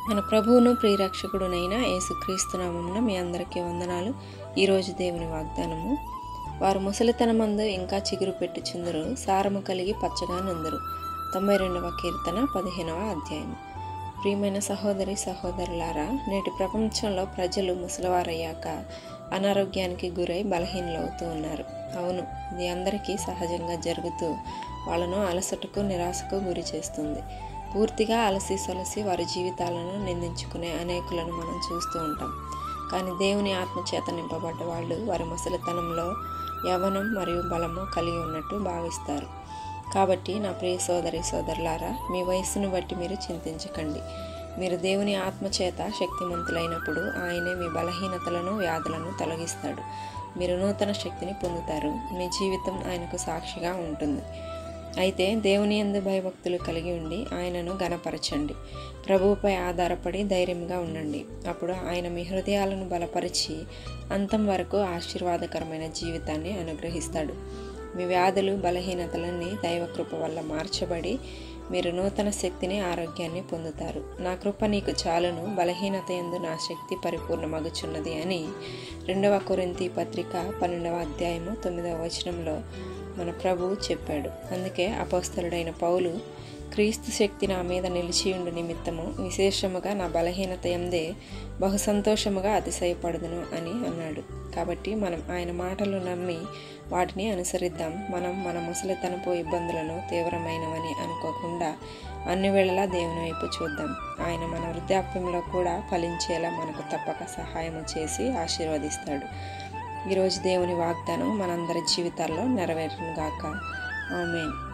మన ప్రభువును ప్రియరక్షకుడునైన యేసుక్రీస్తు నామమున మీ అందరికీ వందనాలు ఈరోజు దేవుని వాగ్దానము వారు ముసలితనమందు ఇంకా చిగురు పెట్టుచుందరు సారము కలిగి పచ్చగా నందరు తొంభై రెండవ కీర్తన పదిహేనవ అధ్యాయం ప్రియమైన సహోదరి సహోదరులారా నేటి ప్రపంచంలో ప్రజలు ముసలివారయ్యాక అనారోగ్యానికి గురై బలహీనలవుతూ ఉన్నారు అవును ఇది అందరికీ సహజంగా జరుగుతూ వాళ్ళను అలసటకు నిరాశకు గురి చేస్తుంది పూర్తిగా అలసి సొలసి వారి జీవితాలను నిందించుకునే అనేకులను మనం చూస్తూ ఉంటాం కానీ దేవుని ఆత్మచేత నింపబడ్డ వాళ్ళు వారి ముసలితనంలో యవనం మరియు బలము కలిగి ఉన్నట్టు భావిస్తారు కాబట్టి నా ప్రియ సోదరి సోదరులారా మీ వయస్సును బట్టి మీరు చింతించకండి మీరు దేవుని ఆత్మచేత శక్తిమంతులైనప్పుడు ఆయనే మీ బలహీనతలను వ్యాధులను తొలగిస్తాడు మీరు నూతన శక్తిని పొందుతారు మీ జీవితం ఆయనకు సాక్షిగా ఉంటుంది అయితే దేవుని ఎందు భయభక్తులు కలిగి ఉండి ఆయనను గనపరచండి ప్రభువుపై ఆధారపడి ధైర్యంగా ఉండండి అప్పుడు ఆయన మీ హృదయాలను బలపరిచి అంతం వరకు ఆశీర్వాదకరమైన జీవితాన్ని అనుగ్రహిస్తాడు మీ వ్యాధులు బలహీనతలన్నీ దైవకృప వల్ల మార్చబడి మీరు నూతన శక్తిని ఆరోగ్యాన్ని పొందుతారు నా కృప నీకు చాలును బలహీనత ఎందు నా శక్తి పరిపూర్ణమగుచున్నది అని రెండవ కొరింతి పత్రిక పన్నెండవ అధ్యాయము తొమ్మిదవ వచనంలో మన ప్రభువు చెప్పాడు అందుకే అపస్తులుడైన పౌలు క్రీస్తు శక్తి నా మీద నిలిచియుండు నిమిత్తము విశేషముగా నా బలహీనత ఎందే బహు సంతోషముగా అతిశయపడదును అని అన్నాడు కాబట్టి మనం ఆయన మాటలు నమ్మి వాటిని అనుసరిద్దాం మనం మన ముసలితనపు ఇబ్బందులను తీవ్రమైనవని అనుకోకుండా అన్ని వేళలా దేవుని వైపు చూద్దాం ఆయన మన వృద్ధాప్యంలో కూడా ఫలించేలా మనకు తప్పక సహాయము చేసి ఆశీర్వదిస్తాడు ఈరోజు దేవుని వాగ్దానం మనందరి జీవితాల్లో నెరవేరును గాక ఆమెన్